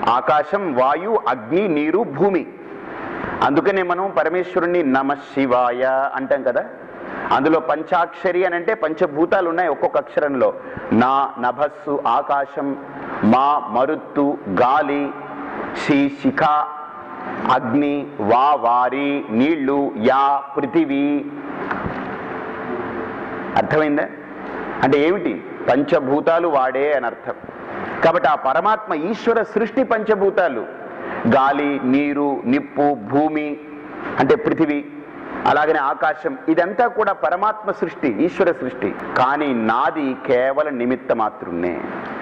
ఆకాశం వాయు అగ్ని నీరు భూమి అందుకనే మనం పరమేశ్వరుణ్ణి నమ శివాయ అంటాం కదా అందులో పంచాక్షరి అని అంటే పంచభూతాలు ఉన్నాయి ఒక్కొక్క అక్షరంలో నా నభస్సు ఆకాశం మా మరుత్తు గాలి శీ శిఖ అగ్ని వా వారి నీళ్లు యా పృథివీ అర్థమైందా అంటే ఏమిటి పంచభూతాలు వాడే అని అర్థం కాబట్టి ఆ పరమాత్మ ఈశ్వర సృష్టి పంచభూతాలు గాలి నీరు నిప్పు భూమి అంటే పృథివీ అలాగనే ఆకాశం ఇదంతా కూడా పరమాత్మ సృష్టి ఈశ్వర సృష్టి కానీ నాది కేవలం నిమిత్త మాత్రున్నే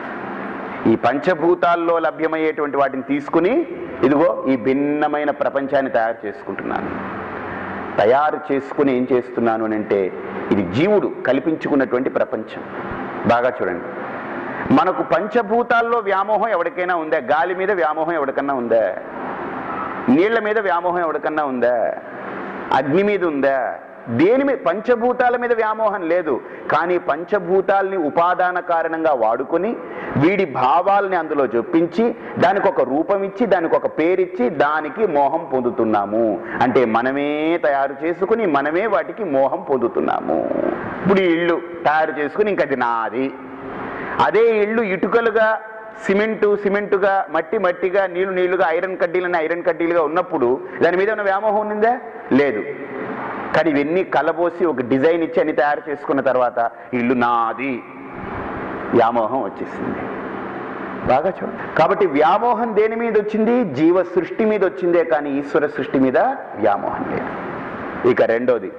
ఈ పంచభూతాల్లో లభ్యమయ్యేటువంటి వాటిని తీసుకుని ఇదిగో ఈ భిన్నమైన ప్రపంచాన్ని తయారు చేసుకుంటున్నాను తయారు చేసుకుని ఏం చేస్తున్నాను అని అంటే ఇది జీవుడు కల్పించుకున్నటువంటి ప్రపంచం బాగా చూడండి మనకు పంచభూతాల్లో వ్యామోహం ఎవరికైనా ఉందా గాలి మీద వ్యామోహం ఎవరికన్నా ఉందా నీళ్ల మీద వ్యామోహం ఎవరికన్నా ఉందా అగ్ని మీద ఉందా దేని మీద పంచభూతాల మీద వ్యామోహం లేదు కానీ పంచభూతాల్ని ఉపాదాన కారణంగా వాడుకొని వీడి భావాల్ని అందులో చొప్పించి దానికి ఒక రూపం ఇచ్చి దానికి ఒక పేరిచ్చి దానికి మోహం పొందుతున్నాము అంటే మనమే తయారు చేసుకుని మనమే వాటికి మోహం పొందుతున్నాము ఇప్పుడు ఈ ఇల్లు తయారు చేసుకుని ఇంక అది నాది అదే ఇల్లు ఇటుకలుగా సిమెంటు సిమెంటుగా మట్టి మట్టిగా నీళ్లు నీళ్లుగా ఐరన్ కడ్డీలని ఐరన్ కడ్డీలుగా ఉన్నప్పుడు దాని మీద ఏమైనా వ్యామోహం ఉందా లేదు కానీ ఇవన్నీ కలబోసి ఒక డిజైన్ ఇచ్చి అన్ని తయారు చేసుకున్న తర్వాత ఇల్లు నాది వ్యామోహం వచ్చేసింది బాగా చూడండి కాబట్టి వ్యామోహం దేని మీద వచ్చింది జీవ సృష్టి మీద వచ్చిందే కానీ ఈశ్వర సృష్టి మీద వ్యామోహం లేదు ఇక రెండోది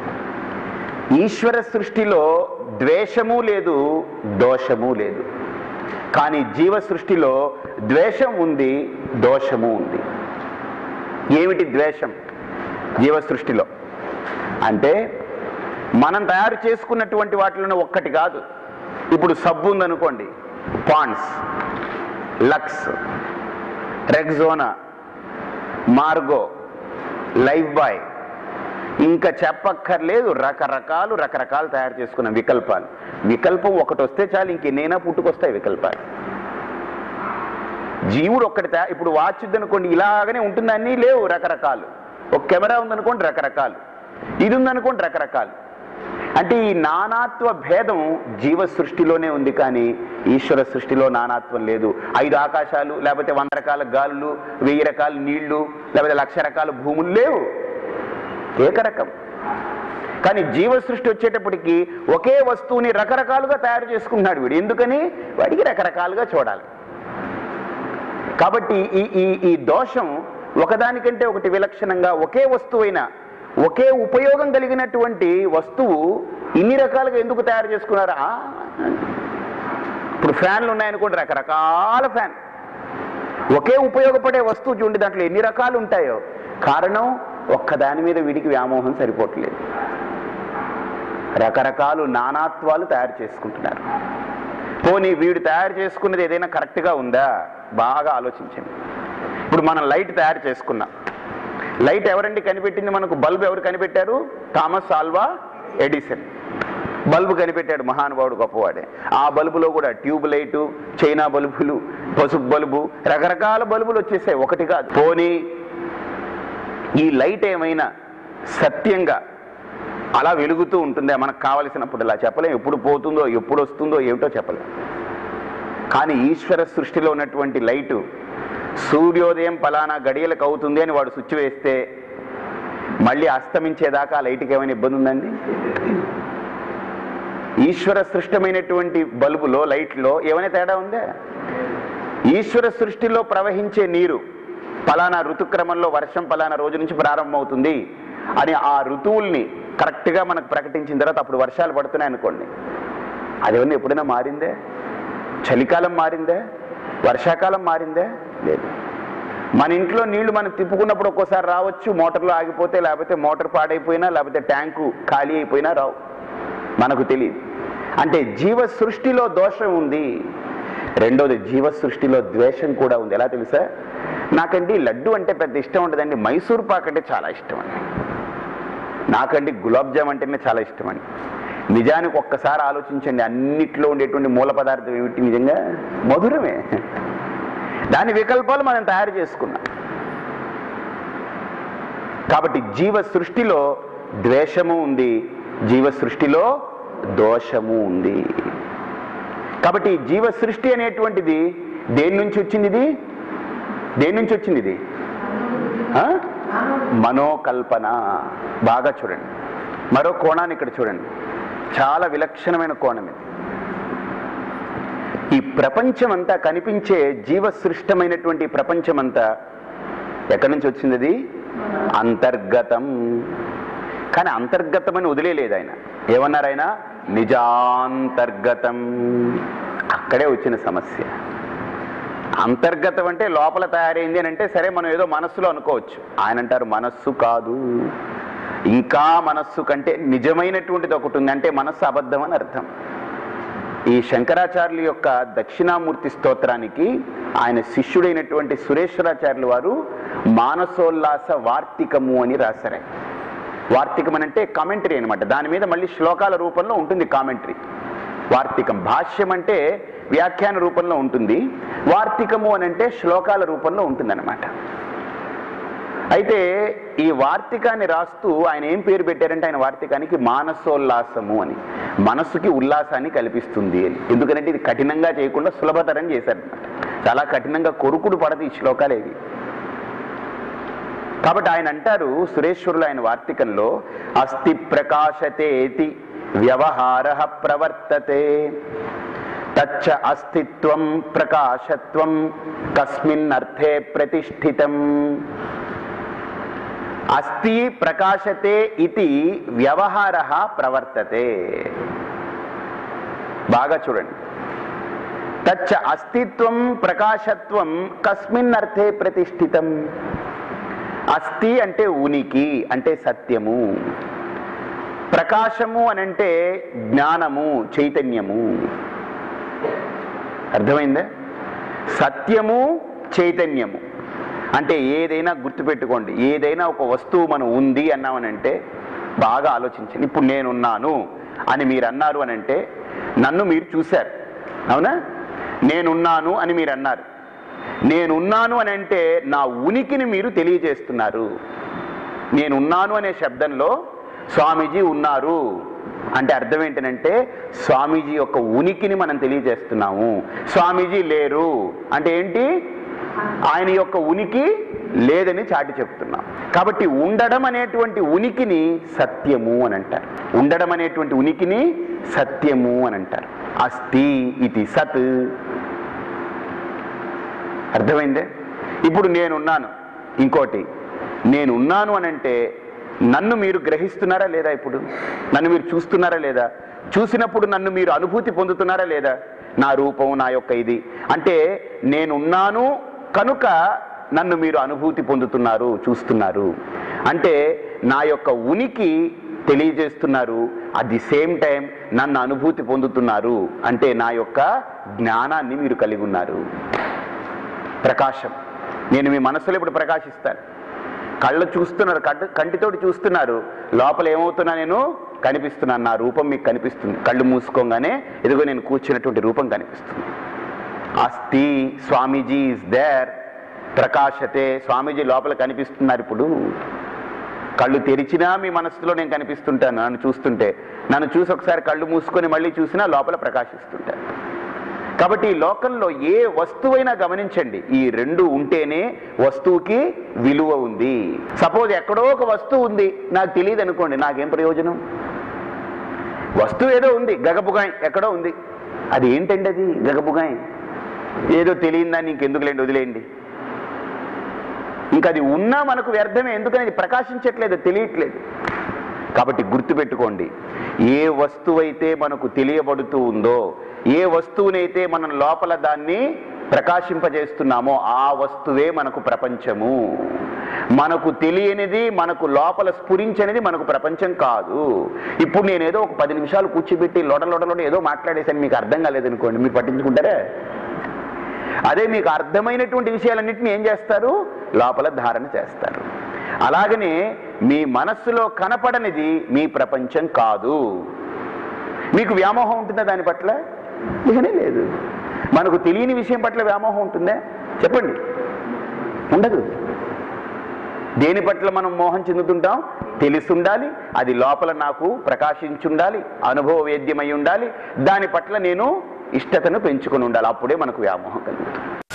ఈశ్వర సృష్టిలో ద్వేషము లేదు దోషము లేదు కానీ జీవ సృష్టిలో ద్వేషం ఉంది దోషము ఉంది ఏమిటి ద్వేషం జీవ సృష్టిలో అంటే మనం తయారు చేసుకున్నటువంటి వాటిలో ఒక్కటి కాదు ఇప్పుడు సబ్బు ఉందనుకోండి Pond's Lux Rexona Margo Lifebuoy ఇంకా చెప్పక్కర్లేదు రకరకాలు రకరకాలు తయారు చేసుకున్న వికల్పాలు వికల్పం ఒకటి వస్తే చాలు ఇంకెన్నైనా పుట్టుకొస్తాయి వికల్పాలు జీవుడు ఒక్కటి తయా- ఇప్పుడు వాచ్ ఉందనుకోండి ఇలాగనే ఉంటుందని లేవు రకరకాలు ఒక కెమెరా ఉందనుకోండి రకరకాలు ఇది ఉందనుకోండి రకరకాలు అంటే ఈ నానాత్వ భేదం జీవ సృష్టిలోనే ఉంది కానీ ఈశ్వర సృష్టిలో నానాత్వం లేదు ఐదు ఆకాశాలు లేకపోతే వంద రకాల గాలులు వెయ్యి రకాల నీళ్లు లేకపోతే లక్ష రకాల భూములు లేవు ఏకరకం కానీ జీవ సృష్టి వచ్చేటప్పటికి ఒకే వస్తువుని రకరకాలుగా తయారు చేసుకుంటున్నాడు వీడు ఎందుకని వాడికి రకరకాలుగా చూడాలి కాబట్టి ఈ ఈ ఈ దోషం ఒకదానికంటే ఒకటి విలక్షణంగా ఒకే వస్తువైన ఒకే ఉపయోగం కలిగినటువంటి వస్తువు ఇన్ని రకాలుగా ఎందుకు తయారు చేసుకున్నారా ఇప్పుడు ఫ్యాన్లు ఉన్నాయనుకోండి రకరకాల ఫ్యాన్ ఒకే ఉపయోగపడే వస్తువు చూడండి దాంట్లో ఎన్ని రకాలు ఉంటాయో కారణం ఒక్కదాని మీద వీడికి వ్యామోహం సరిపోవట్లేదు రకరకాలు నానాత్వాలు తయారు చేసుకుంటున్నారు పోనీ వీడు తయారు చేసుకున్నది ఏదైనా కరెక్ట్గా ఉందా బాగా ఆలోచించండి ఇప్పుడు మనం లైట్ తయారు చేసుకున్నాం లైట్ ఎవరండి కనిపెట్టింది మనకు బల్బ్ ఎవరు కనిపెట్టారు థామస్ ఆల్వా ఎడిసన్ బల్బు కనిపెట్టాడు మహానుభావుడు గొప్పవాడే ఆ బల్బులో కూడా ట్యూబ్ లైటు చైనా బల్బులు పసుపు బల్బు రకరకాల బల్బులు వచ్చేసాయి ఒకటి కాదు పోనీ ఈ లైట్ ఏమైనా సత్యంగా అలా వెలుగుతూ ఉంటుందే మనకు కావలసినప్పుడు ఇలా చెప్పలేం ఎప్పుడు పోతుందో ఎప్పుడు వస్తుందో ఏమిటో చెప్పలేం కానీ ఈశ్వర సృష్టిలో ఉన్నటువంటి లైటు సూర్యోదయం పలానా గడియలకు అవుతుంది అని వాడు స్విచ్ వేస్తే మళ్ళీ అస్తమించేదాకా ఆ లైట్కి ఏమైనా ఇబ్బంది ఉందండి ఈశ్వర సృష్టమైనటువంటి బల్బులో లైట్లో ఏమైనా తేడా ఉందా ఈశ్వర సృష్టిలో ప్రవహించే నీరు పలానా ఋతుక్రమంలో వర్షం పలానా రోజు నుంచి ప్రారంభమవుతుంది అని ఆ ఋతువుల్ని కరెక్ట్గా మనకు ప్రకటించిన తర్వాత అప్పుడు వర్షాలు పడుతున్నాయి అనుకోండి అదేమన్నా ఎప్పుడైనా మారిందే చలికాలం మారిందే వర్షాకాలం మారిందే లేదు మన ఇంట్లో నీళ్లు మనం తిప్పుకున్నప్పుడు ఒక్కోసారి రావచ్చు మోటార్లో ఆగిపోతే లేకపోతే మోటార్ పాడైపోయినా లేకపోతే ట్యాంకు ఖాళీ అయిపోయినా రావు మనకు తెలియదు అంటే జీవ సృష్టిలో దోషం ఉంది రెండోది జీవ సృష్టిలో ద్వేషం కూడా ఉంది ఎలా తెలుసా నాకండి లడ్డు అంటే పెద్ద ఇష్టం ఉండదండి మైసూర్ పాక్ అంటే చాలా ఇష్టం అండి నాకండి గులాబ్ జామ్ అంటేనే చాలా ఇష్టం అండి నిజానికి ఒక్కసారి ఆలోచించండి అన్నిట్లో ఉండేటువంటి మూల పదార్థం ఏమిటి నిజంగా మధురమే దాని వికల్పాలు మనం తయారు చేసుకున్నాం కాబట్టి జీవ సృష్టిలో ద్వేషము ఉంది జీవ సృష్టిలో దోషము ఉంది కాబట్టి ఈ జీవ సృష్టి అనేటువంటిది దేని నుంచి వచ్చింది ఇది దేని నుంచి వచ్చింది ఇది ఆ? మనోకల్పన బాగా చూడండి మరో కోణాన్ని ఇక్కడ చూడండి చాలా విలక్షణమైన కోణం ఇది ఈ ప్రపంచం అంతా కనిపించే జీవ సృష్టమైనటువంటి ఈ ప్రపంచమంతా ఎక్కడి నుంచి వచ్చింది అది అంతర్గతం కానీ అంతర్గతమని వదిలేలేదు ఆయన ఏమన్నారు ఆయన నిజాంతర్గతం అక్కడే వచ్చిన సమస్య అంతర్గతం అంటే లోపల తయారైంది అని అంటే సరే మనం ఏదో మనస్సులో అనుకోవచ్చు ఆయన అంటారు మనస్సు కాదు ఇంకా మనస్సు కంటే నిజమైనటువంటిది ఒకటి ఉంది అంటే మనస్సు అబద్ధం అని అర్థం ఈ శంకరాచార్యుల యొక్క దక్షిణామూర్తి స్తోత్రానికి ఆయన శిష్యుడైనటువంటి సురేశ్వరాచార్యులు వారు మానసోల్లాస వార్తికము అని రాశారు వార్తికం అని అంటే కామెంటరీ అనమాట దాని మీద మళ్ళీ శ్లోకాల రూపంలో ఉంటుంది కామెంటరీ వార్తికం భాష్యం అంటే వ్యాఖ్యాన రూపంలో ఉంటుంది వార్తికము అని అంటే శ్లోకాల రూపంలో ఉంటుందన్నమాట అయితే ఈ వార్తికాన్ని రాస్తూ ఆయన ఏం పేరు పెట్టారంటే ఆయన వార్తికానికి మానసోల్లాసము అని మనస్సుకి ఉల్లాసాన్ని కల్పిస్తుంది అని ఎందుకంటే ఇది కఠినంగా చేయకుండా సులభతరం చేశారనమాట చాలా కఠినంగా కొరుకుడు పడదు ఈ శ్లోకాలేవి కాబట్టి ఆయన అంటారు సురేశ్వరులు ఆయన వార్తికంలో అస్థి ప్రకాశతేతి వ్యవహార ప్రవర్తతే తచ్చ అస్తిత్వం ప్రకాశత్వం కస్మిన్ అర్థే ప్రతిష్ఠితం అస్థి ప్రకాశతే ఇది వ్యవహార ప్రవర్తతే బాగా చూడండి తచ్చ అస్తిత్వం ప్రకాశత్వం కస్మిన్ అర్థే ప్రతిష్ఠితం అస్థి అంటే ఉనికి అంటే సత్యము ప్రకాశము అని అంటే జ్ఞానము చైతన్యము అర్థమైందా సత్యము చైతన్యము అంటే ఏదైనా గుర్తుపెట్టుకోండి ఏదైనా ఒక వస్తువు మనం ఉంది అన్నామనంటే బాగా ఆలోచించండి ఇప్పుడు నేనున్నాను అని మీరు అన్నారు అని అంటే నన్ను మీరు చూశారు అవునా నేనున్నాను అని మీరు అన్నారు నేనున్నాను అని అంటే నా ఉనికిని మీరు తెలియజేస్తున్నారు నేనున్నాను అనే శబ్దంలో స్వామీజీ ఉన్నారు అంటే అర్థం ఏంటంటే స్వామీజీ యొక్క ఉనికిని మనం తెలియజేస్తున్నాము స్వామీజీ లేరు అంటే ఏంటి ఆయన యొక్క ఉనికి లేదని చాటి చెప్తున్నాం కాబట్టి ఉండడం అనేటువంటి ఉనికిని సత్యము అని అంటారు ఉండడం అనేటువంటి ఉనికిని సత్యము అని అంటారు అస్థి ఇది సత్ అర్థమైందే ఇప్పుడు నేనున్నాను ఇంకోటి నేనున్నాను అని అంటే నన్ను మీరు గ్రహిస్తున్నారా లేదా ఇప్పుడు నన్ను మీరు చూస్తున్నారా లేదా చూసినప్పుడు నన్ను మీరు అనుభూతి పొందుతున్నారా లేదా నా రూపం నా యొక్క ఇది అంటే నేనున్నాను కనుక నన్ను మీరు అనుభూతి పొందుతున్నారు చూస్తున్నారు అంటే నా యొక్క ఉనికి తెలియజేస్తున్నారు అట్ ది సేమ్ టైం నన్ను అనుభూతి పొందుతున్నారు అంటే నా యొక్క జ్ఞానాన్ని మీరు కలిగి ఉన్నారు ప్రకాశం నేను మీ మనసులో ఇప్పుడు ప్రకాశిస్తాను కళ్ళు చూస్తున్నారు కంటి కంటితోటి చూస్తున్నారు లోపల ఏమవుతున్నా నేను కనిపిస్తున్నాను నా రూపం మీకు కనిపిస్తుంది కళ్ళు మూసుకోగానే ఇదిగో నేను కూర్చున్నటువంటి రూపం కనిపిస్తుంది అస్థి స్వామీజీ ఇస్ దేర్ ప్రకాశతే స్వామీజీ లోపల కనిపిస్తున్నారు ఇప్పుడు కళ్ళు తెరిచినా మీ మనసులో నేను కనిపిస్తుంటాను నన్ను చూస్తుంటే నన్ను చూసి ఒకసారి కళ్ళు మూసుకొని మళ్ళీ చూసినా లోపల ప్రకాశిస్తుంటాను కాబట్టి ఈ లోకంలో ఏ వస్తువైనా గమనించండి ఈ రెండు ఉంటేనే వస్తువుకి విలువ ఉంది సపోజ్ ఎక్కడో ఒక వస్తువు ఉంది నాకు తెలియదు అనుకోండి నాకేం ప్రయోజనం వస్తువు ఏదో ఉంది గగబుగాయ్ ఎక్కడో ఉంది అది ఏంటండి అది గగబుగాయ్ ఏదో తెలియదని ఇంకెందుకులేండి వదిలేయండి ఇంకా అది ఉన్నా మనకు వ్యర్థమే ఎందుకని అది ప్రకాశించట్లేదు తెలియట్లేదు కాబట్టి గుర్తుపెట్టుకోండి ఏ వస్తువైతే మనకు తెలియబడుతూ ఉందో ఏ వస్తువునైతే మనం లోపల దాన్ని ప్రకాశింపజేస్తున్నామో ఆ వస్తువే మనకు ప్రపంచము మనకు తెలియనిది మనకు లోపల స్ఫురించనిది మనకు ప్రపంచం కాదు ఇప్పుడు నేను ఏదో ఒక పది నిమిషాలు కూర్చోబెట్టి లోట లోట లోట ఏదో మాట్లాడేసాను మీకు అర్థం కాలేదనుకోండి మీరు పట్టించుకుంటారా అదే మీకు అర్థమైనటువంటి విషయాలన్నింటినీ ఏం చేస్తారు లోపల ధారణ చేస్తారు అలాగనే మీ మనస్సులో కనపడనిది మీ ప్రపంచం కాదు మీకు వ్యామోహం ఉంటుందా దాని పట్ల ఇకనే లేదు మనకు తెలియని విషయం పట్ల వ్యామోహం ఉంటుందా చెప్పండి ఉండదు దేని పట్ల మనం మోహం చెందుతుంటాం తెలిసుండాలి అది లోపల నాకు ప్రకాశించుండాలి అనుభవ వేద్యమై ఉండాలి దాని పట్ల నేను ఇష్టతను పెంచుకుని ఉండాలి అప్పుడే మనకు వ్యామోహం కలుగుతుంది